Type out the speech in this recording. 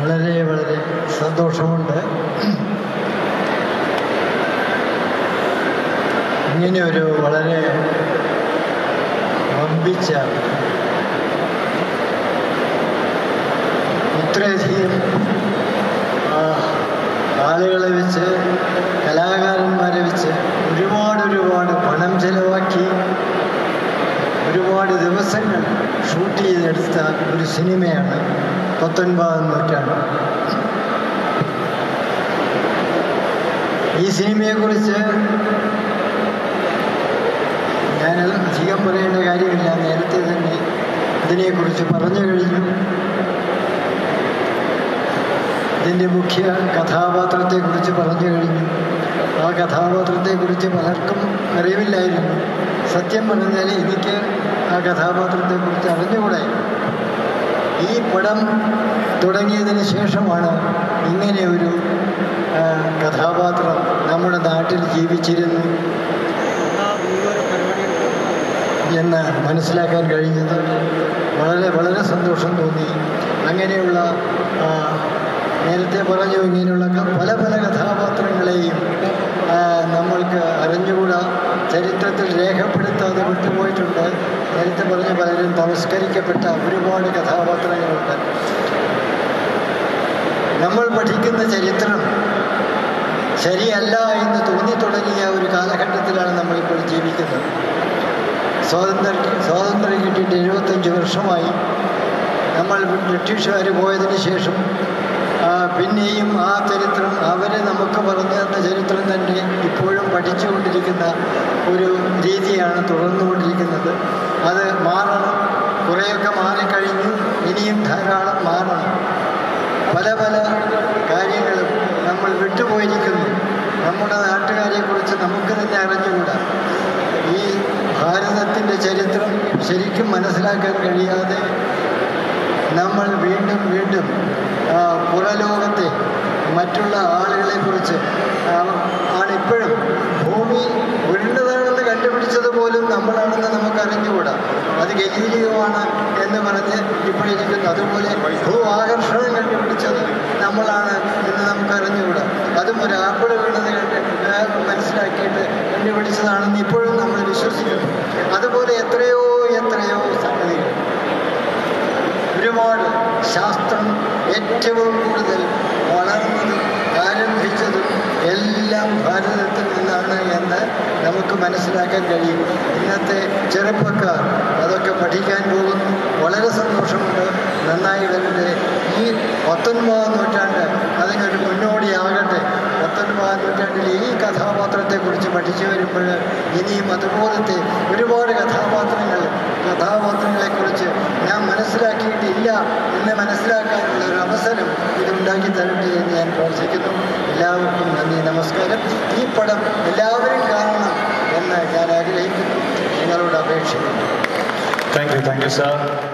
വളരെ വളരെ സന്തോഷമുണ്ട് ഇങ്ങനെ ഒരു വളരെ വമ്പിച്ച ഇത്രയധികം ആ, ആളുകളെ വെച്ച് കലാകാരന്മാരെ വെച്ച് ഒരുപാട് ഒരുപാട് പണം ചെലവാക്കി ഒരുപാട് ദിവസങ്ങൾ ഷൂട്ട് ചെയ്തെടുത്ത ഒരു സിനിമയാണ് പത്തൊൻപതാം നൂറ്റാണ്ട് ഈ സിനിമയെക്കുറിച്ച് ഞാൻ അധികം പറയേണ്ട കാര്യമില്ല നേരത്തെ തന്നെ ഇതിനെക്കുറിച്ച് പറഞ്ഞു കഴിഞ്ഞു ഇതിൻ്റെ മുഖ്യ കഥാപാത്രത്തെക്കുറിച്ച് പറഞ്ഞു കഴിഞ്ഞു ആ കഥാപാത്രത്തെക്കുറിച്ച് പലർക്കും അറിവില്ലായിരുന്നു സത്യം പറഞ്ഞാൽ എനിക്ക് ആ കഥാപാത്രത്തെക്കുറിച്ച് അറിഞ്ഞുകൂടെ ഈ പടം തുടങ്ങിയതിന് ശേഷമാണ് ഇങ്ങനെ ഒരു ആ, കഥാപാത്രം നമ്മുടെ നാട്ടിൽ ജീവിച്ചിരുന്നു എന്ന് മനസ്സിലാക്കാൻ കഴിഞ്ഞത് വളരെ വളരെ സന്തോഷം തോന്നി അങ്ങനെയുള്ള ആ, നേരത്തെ പറഞ്ഞു ഇങ്ങനെയുള്ള ക- പല പല കഥാപാത്രങ്ങളെയും ആ, നമ്മൾക്ക് അറിഞ്ഞുകൂടാ ചരിത്രത്തിൽ രേഖപ്പെടുത്താതെ വിട്ടുപോയിട്ടുണ്ട് നേരത്തെ പറഞ്ഞ പലരും തമസ്കരിക്കപ്പെട്ട ഒരുപാട് കഥാപാത്രങ്ങളുണ്ട് നമ്മൾ പഠിക്കുന്ന ചരിത്രം ശരിയല്ല എന്ന് തോന്നി തുടങ്ങിയ ഒരു കാലഘട്ടത്തിലാണ് നമ്മളിപ്പോൾ ജീവിക്കുന്നത് സ്വാതന്ത്ര്യ സ്വാതന്ത്ര്യം കിട്ടിയിട്ട് എഴുപത്തഞ്ച് വർഷമായി നമ്മൾ ബ്രിട്ടീഷുകാർ പോയതിന് ശേഷം ആ, പിന്നെയും ആ ചരിത്രം അവർ നമുക്ക് പറഞ്ഞു തന്ന ചരിത്രം തന്നെ ഇപ്പോഴും പഠിച്ചുകൊണ്ടിരിക്കുന്ന ഒരു രീതിയാണ് തുടർന്നുകൊണ്ടിരിക്കുന്നത് അത് മാറണം കുറേയൊക്കെ മാറിക്കഴിഞ്ഞു ഇനിയും ധാരാളം മാറണം പല പല കാര്യങ്ങളും നമ്മൾ വിട്ടുപോയിരിക്കുന്നു നമ്മുടെ നാട്ടുകാരെക്കുറിച്ച് നമുക്ക് തന്നെ അറിഞ്ഞുകൂടാ ഈ ഭാരതത്തിൻ്റെ ചരിത്രം ശരിക്കും മനസ്സിലാക്കാൻ കഴിയാതെ നമ്മൾ വീണ്ടും വീണ്ടും ആ, പുറലോകത്തെ മറ്റുള്ള ആളുകളെക്കുറിച്ച് ആ, ആണിപ്പോഴും ഭൂമി ഉരുണ്ടതാണെന്ന് കണ്ടുപിടിച്ചത് പോലും നമ്മളാണെന്ന് നമുക്ക് അറിഞ്ഞുകൂടാ അത് ഗലീലിയമാണ് എന്ന് പറഞ്ഞ് ഇപ്പോഴിരിക്കുന്നു അതുപോലെ ഭൂ ആകർഷണം കണ്ടുപിടിച്ചത് നമ്മളാണ് എന്ന് നമുക്ക് അറിഞ്ഞുകൂടാ അതും ഒരു ആപ്പിൾ വീണത് കണ്ട് ആ, മനസ്സിലാക്കിയിട്ട് കണ്ടുപിടിച്ചതാണെന്ന് ഇപ്പോഴും നമ്മൾ വിശ്വസിക്കുന്നു അതുപോലെ എത്രയോ എത്രയോ സംഗതികൾ ഒരുപാട് ശാസ്ത്രം ഏറ്റവും കൂടുതൽ വളർന്നതും ആരംഭിച്ചതും എല്ലാം ഭാരതത്തിൽ നിന്നാണ് എന്ന് നമുക്ക് മനസ്സിലാക്കാൻ കഴിയും ഇന്നത്തെ ചെറുപ്പക്കാർ അതൊക്കെ പഠിക്കാൻ പോകുന്നു വളരെ സന്തോഷമുണ്ട് നന്നായി വരട്ടെ ഈ പത്തൊൻപതാം നൂറ്റാണ്ട് അതിനൊരു മുന്നോടിയാകട്ടെ പത്തൊൻപതാം നൂറ്റാണ്ടിൽ ഈ കഥാപാത്രത്തെക്കുറിച്ച് പഠിച്ചു വരുമ്പോൾ ഇനിയും അതുപോലത്തെ ഒരുപാട് കഥാപാത്രങ്ങൾ കഥാപാത്രങ്ങളെക്കുറിച്ച് ഞാൻ മനസ്സിലാക്കിയിട്ടില്ല എന്ന് മനസ്സിലാക്കാനുള്ള ഒരു അവസരം ഇത് ഉണ്ടാക്കി തരട്ടെ എന്ന് ഞാൻ പ്രാർത്ഥിക്കുന്നു എല്ലാവർക്കും നന്ദി നമസ്കാരം ഈ പടം എല്ലാവരും കാണണം എന്ന് ഞാൻ ആഗ്രഹിക്കുന്നു നിങ്ങളോട് അപേക്ഷിക്കുന്നു thank you thank you sir